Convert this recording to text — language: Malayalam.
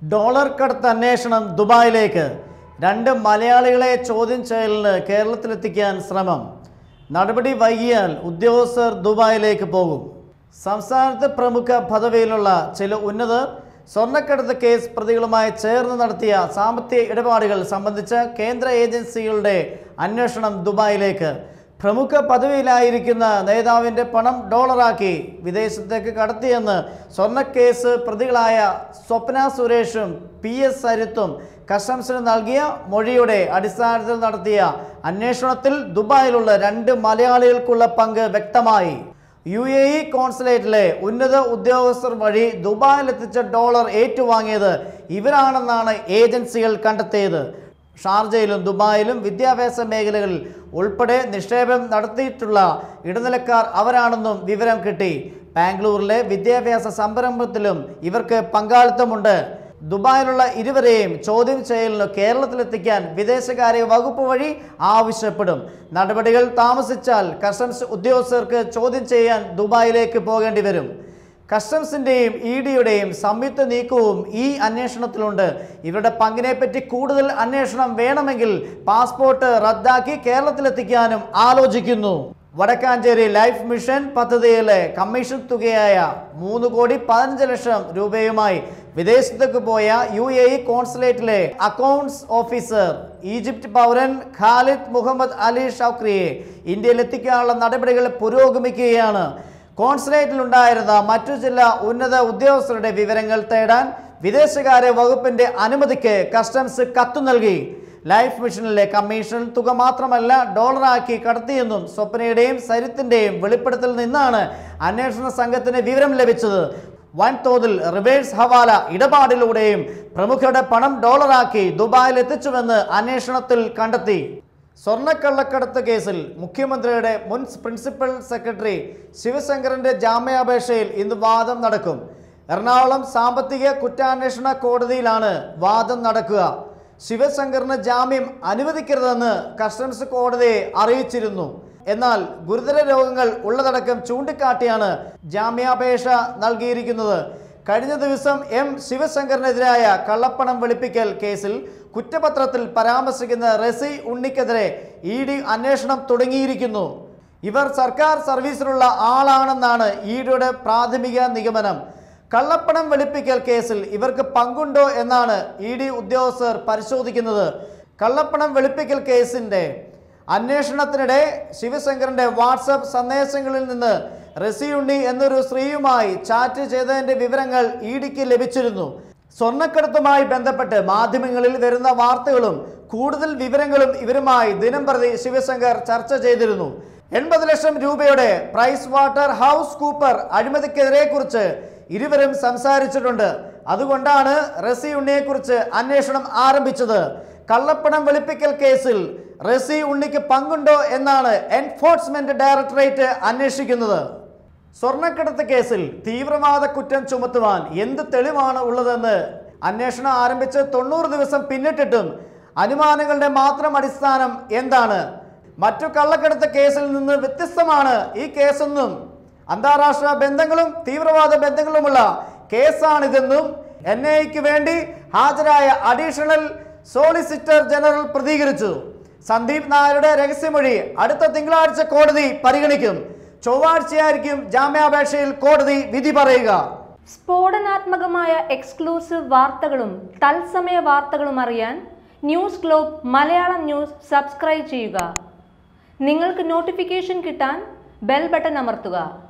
ഡോളർ കടത്ത് അന്വേഷണം ദുബായിലേക്ക് രണ്ട് മലയാളികളെ ചോദ്യം ചെയ്യലിന് കേരളത്തിലെത്തിക്കാൻ ശ്രമം നടപടി വൈകിയാൽ ഉദ്യോഗസ്ഥർ ദുബായിലേക്ക് പോകും സംസ്ഥാനത്ത് പ്രമുഖ പദവിയിലുള്ള ചില ഉന്നതർ സ്വർണ്ണക്കടത്ത് കേസ് പ്രതികളുമായി ചേർന്ന് നടത്തിയ സാമ്പത്തിക ഇടപാടുകൾ സംബന്ധിച്ച് കേന്ദ്ര ഏജൻസികളുടെ അന്വേഷണം ദുബായിലേക്ക് പ്രമുഖ പദവിയിലായിരിക്കുന്ന നേതാവിൻ്റെ പണം ഡോളറാക്കി വിദേശത്തേക്ക് കടത്തിയെന്ന് സ്വർണ്ണക്കേസ് പ്രതികളായ സ്വപ്ന സുരേഷും പി എസ് സരിത്തും കസ്റ്റംസിന് നൽകിയ മൊഴിയുടെ അടിസ്ഥാനത്തിൽ നടത്തിയ അന്വേഷണത്തിൽ ദുബായിലുള്ള രണ്ട് മലയാളികൾക്കുള്ള പങ്ക് വ്യക്തമായി യു എ ഇ കോൺസുലേറ്റിലെ ഉന്നത ഉദ്യോഗസ്ഥർ വഴി ദുബായിലെത്തിച്ച ഡോളർ ഏറ്റുവാങ്ങിയത് ഇവരാണെന്നാണ് ഏജൻസികൾ കണ്ടെത്തിയത് ഷാർജയിലും ദുബായിലും വിദ്യാഭ്യാസ മേഖലകളിൽ ഉൾപ്പെടെ നിക്ഷേപം നടത്തിയിട്ടുള്ള ഇടനിലക്കാർ അവരാണെന്നും വിവരം കിട്ടി ബാംഗ്ലൂരിലെ വിദ്യാഭ്യാസ സംരംഭത്തിലും ഇവർക്ക് പങ്കാളിത്തമുണ്ട് ദുബായിലുള്ള ഇരുവരെയും ചോദ്യം ചെയ്യലിന് കേരളത്തിലെത്തിക്കാൻ വിദേശകാര്യ വകുപ്പ് വഴി ആവശ്യപ്പെടും നടപടികൾ താമസിച്ചാൽ കസ്റ്റംസ് ഉദ്യോഗസ്ഥർക്ക് ചോദ്യം ചെയ്യാൻ ദുബായിലേക്ക് പോകേണ്ടി വരും കസ്റ്റംസിൻ്റെയും ഇ ഡിയുടെയും സംയുക്ത നീക്കവും ഈ അന്വേഷണത്തിലുണ്ട് ഇവരുടെ പങ്കിനെപ്പറ്റി കൂടുതൽ അന്വേഷണം വേണമെങ്കിൽ പാസ്പോർട്ട് റദ്ദാക്കി കേരളത്തിലെത്തിക്കാനും ആലോചിക്കുന്നു വടക്കാഞ്ചേരി ലൈഫ് മിഷൻ പദ്ധതിയിലെ കമ്മീഷൻ തുകയായ മൂന്ന് കോടി പതിനഞ്ച് ലക്ഷം രൂപയുമായി വിദേശത്തേക്ക് പോയ യു എ ഇ കോൺസുലേറ്റിലെ അക്കൗണ്ട്സ് ഓഫീസർ ഈജിപ്ത് പൗരൻ ഖാലിദ് മുഹമ്മദ് അലി ഷൗക്രിയെ ഇന്ത്യയിലെത്തിക്കാനുള്ള നടപടികൾ പുരോഗമിക്കുകയാണ് കോൺസുലേറ്റിലുണ്ടായിരുന്ന മറ്റു ചില ഉന്നത ഉദ്യോഗസ്ഥരുടെ വിവരങ്ങൾ തേടാൻ വിദേശകാര്യ വകുപ്പിന്റെ അനുമതിക്ക് കസ്റ്റംസ് കത്തു നൽകി ലൈഫ് മിഷനിലെ കമ്മീഷൻ തുക മാത്രമല്ല ഡോളറാക്കി കടത്തിയെന്നും സ്വപ്നയുടെയും സരിത്തിന്റെയും വെളിപ്പെടുത്തൽ നിന്നാണ് അന്വേഷണ സംഘത്തിന് വിവരം ലഭിച്ചത് വൻതോതിൽ റിവേഴ്സ് ഹവാല ഇടപാടിലൂടെയും പ്രമുഖരുടെ പണം ഡോളറാക്കി ദുബായിൽ എത്തിച്ചുവെന്ന് അന്വേഷണത്തിൽ കണ്ടെത്തി സ്വർണ്ണക്കള്ളക്കടത്ത് കേസിൽ മുഖ്യമന്ത്രിയുടെ മുൻ പ്രിൻസിപ്പൽ സെക്രട്ടറി ശിവശങ്കറിന്റെ ജാമ്യാപേക്ഷയിൽ ഇന്ന് വാദം നടക്കും എറണാകുളം സാമ്പത്തിക കുറ്റാന്വേഷണ കോടതിയിലാണ് വാദം നടക്കുക ശിവശങ്കറിന് ജാമ്യം അനുവദിക്കരുതെന്ന് കസ്റ്റംസ് കോടതിയെ അറിയിച്ചിരുന്നു എന്നാൽ ഗുരുതര രോഗങ്ങൾ ഉള്ളതടക്കം ചൂണ്ടിക്കാട്ടിയാണ് ജാമ്യാപേക്ഷ നൽകിയിരിക്കുന്നത് കഴിഞ്ഞ ദിവസം എം ശിവശങ്കറിനെതിരായ കള്ളപ്പണം വെളുപ്പിക്കൽ കേസിൽ കുറ്റപത്രത്തിൽ പരാമർശിക്കുന്ന റസി ഉണ്ണിക്കെതിരെ ഇ ഡി അന്വേഷണം തുടങ്ങിയിരിക്കുന്നു ഇവർ സർക്കാർ സർവീസിലുള്ള ആളാണെന്നാണ് ഇ ഡിയുടെ പ്രാഥമിക നിഗമനം കള്ളപ്പണം വെളുപ്പിക്കൽ കേസിൽ ഇവർക്ക് പങ്കുണ്ടോ എന്നാണ് ഇ ഡി ഉദ്യോഗസ്ഥർ പരിശോധിക്കുന്നത് കള്ളപ്പണം വെളുപ്പിക്കൽ കേസിന്റെ അന്വേഷണത്തിനിടെ ശിവശങ്കറിന്റെ വാട്സപ്പ് സന്ദേശങ്ങളിൽ നിന്ന് റസിയുണ്ണി എന്നൊരു സ്ത്രീയുമായി ചാറ്റ് ചെയ്തതിന്റെ വിവരങ്ങൾ ഇ ഡിക്ക് ലഭിച്ചിരുന്നു സ്വർണ്ണക്കടത്തുമായി ബന്ധപ്പെട്ട് മാധ്യമങ്ങളിൽ വരുന്ന വാർത്തകളും കൂടുതൽ വിവരങ്ങളും ഇവരുമായി ദിനം പ്രതി ശിവശങ്കർ ചർച്ച ചെയ്തിരുന്നു എൺപത് ലക്ഷം രൂപയുടെ പ്രൈസ് വാട്ടർ ഹൗസ് കൂപ്പർ അഴിമതിക്കെതിരെ കുറിച്ച് ഇരുവരും സംസാരിച്ചിട്ടുണ്ട് അതുകൊണ്ടാണ് റസി ഉണ്ണിയെക്കുറിച്ച് അന്വേഷണം ആരംഭിച്ചത് കള്ളപ്പണം വെളുപ്പിക്കൽ കേസിൽ റസി ഉണ്ണിക്ക് പങ്കുണ്ടോ എന്നാണ് എൻഫോഴ്സ്മെന്റ് ഡയറക്ടറേറ്റ് അന്വേഷിക്കുന്നത് സ്വർണ്ണക്കടത്ത് കേസിൽ തീവ്രവാദ കുറ്റം ചുമത്തുവാൻ എന്ത് തെളിവാണ് ഉള്ളതെന്ന് അന്വേഷണം ആരംഭിച്ച് തൊണ്ണൂറ് ദിവസം പിന്നിട്ടിട്ടും അനുമാനങ്ങളുടെ മാത്രം അടിസ്ഥാനം എന്താണ് മറ്റു കള്ളക്കടത്ത് കേസിൽ നിന്ന് വ്യത്യസ്തമാണ് ഈ കേസെന്നും അന്താരാഷ്ട്ര ബന്ധങ്ങളും തീവ്രവാദ ബന്ധങ്ങളുമുള്ള കേസാണിതെന്നും എൻ ഐക്ക് വേണ്ടി ഹാജരായ അഡീഷണൽ സോളിസിറ്റർ ജനറൽ പ്രതികരിച്ചു സന്ദീപ് നായരുടെ രഹസ്യമൊഴി അടുത്ത തിങ്കളാഴ്ച കോടതി പരിഗണിക്കും ചൊവ്വാഴ്ചയായിരിക്കും ജാമ്യാപേക്ഷയിൽ കോടതി വിധി പറയുക സ്ഫോടനാത്മകമായ എക്സ്ക്ലൂസീവ് വാർത്തകളും തത്സമയ വാർത്തകളും അറിയാൻ News Globe Malayalam news subscribe ചെയ്യുക നിങ്ങൾക്ക് നോട്ടിഫിക്കേഷൻ കിട്ടാൻ ബെൽ ബട്ടൺ അമർത്തുക